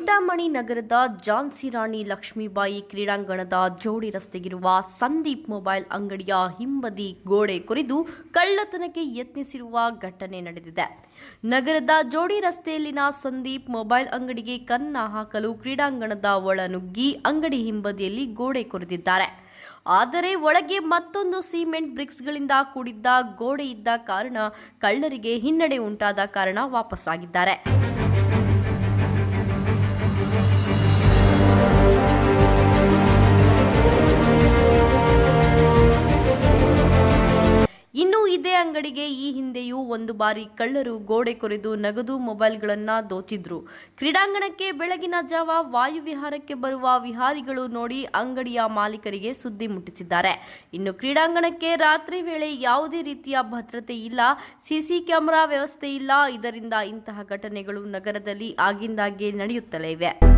ಚಿಂತಾಮಣಿ ನಗರದ ಝಾನ್ಸಿ ರಾಣಿ ಲಕ್ಷ್ಮೀಬಾಯಿ ಕ್ರೀಡಾಂಗಣದ ಜೋಡಿ ರಸ್ತೆಗಿರುವ ಸಂದೀಪ್ ಮೊಬೈಲ್ ಅಂಗಡಿಯ ಹಿಂಬದಿ ಗೋಡೆ ಕೊರೆದು ಕಳ್ಳತನಕ್ಕೆ ಯತ್ನಿಸಿರುವ ಘಟನೆ ನಡೆದಿದೆ ನಗರದ ಜೋಡಿ ರಸ್ತೆಯಲ್ಲಿನ ಸಂದೀಪ್ ಮೊಬೈಲ್ ಅಂಗಡಿಗೆ ಕನ್ನ ಹಾಕಲು ಕ್ರೀಡಾಂಗಣದ ಒಳ ನುಗ್ಗಿ ಅಂಗಡಿ ಹಿಂಬದಿಯಲ್ಲಿ ಗೋಡೆ ಕೊರೆದಿದ್ದಾರೆ ಆದರೆ ಒಳಗೆ ಮತ್ತೊಂದು ಸಿಮೆಂಟ್ ಬ್ರಿಕ್ಸ್ಗಳಿಂದ ಕೂಡಿದ್ದ ಗೋಡೆ ಇದ್ದ ಕಾರಣ ಕಳ್ಳರಿಗೆ ಹಿನ್ನಡೆ ಉಂಟಾದ ಕಾರಣ ವಾಪಸ್ಸಾಗಿದ್ದಾರೆ ಇನ್ನು ಇದೇ ಅಂಗಡಿಗೆ ಈ ಹಿಂದೆಯೂ ಒಂದು ಬಾರಿ ಕಳ್ಳರು ಗೋಡೆ ಕೊರೆದು ನಗದು ಮೊಬೈಲ್ಗಳನ್ನ ದೋಚಿದ್ರು ಕ್ರೀಡಾಂಗಣಕ್ಕೆ ಬೆಳಗಿನ ಜಾವ ವಾಯುವಿಹಾರಕ್ಕೆ ಬರುವ ವಿಹಾರಿಗಳು ನೋಡಿ ಅಂಗಡಿಯ ಮಾಲೀಕರಿಗೆ ಸುದ್ದಿ ಮುಟ್ಟಿಸಿದ್ದಾರೆ ಇನ್ನು ಕ್ರೀಡಾಂಗಣಕ್ಕೆ ರಾತ್ರಿ ವೇಳೆ ಯಾವುದೇ ರೀತಿಯ ಭದ್ರತೆ ಇಲ್ಲ ಸಿಸಿ ಕ್ಯಾಮೆರಾ ವ್ಯವಸ್ಥೆ ಇಲ್ಲ ಇದರಿಂದ ಇಂತಹ ಘಟನೆಗಳು ನಗರದಲ್ಲಿ ಆಗಿಂದಾಗ್ಗೆ ನಡೆಯುತ್ತಲೇ ಇವೆ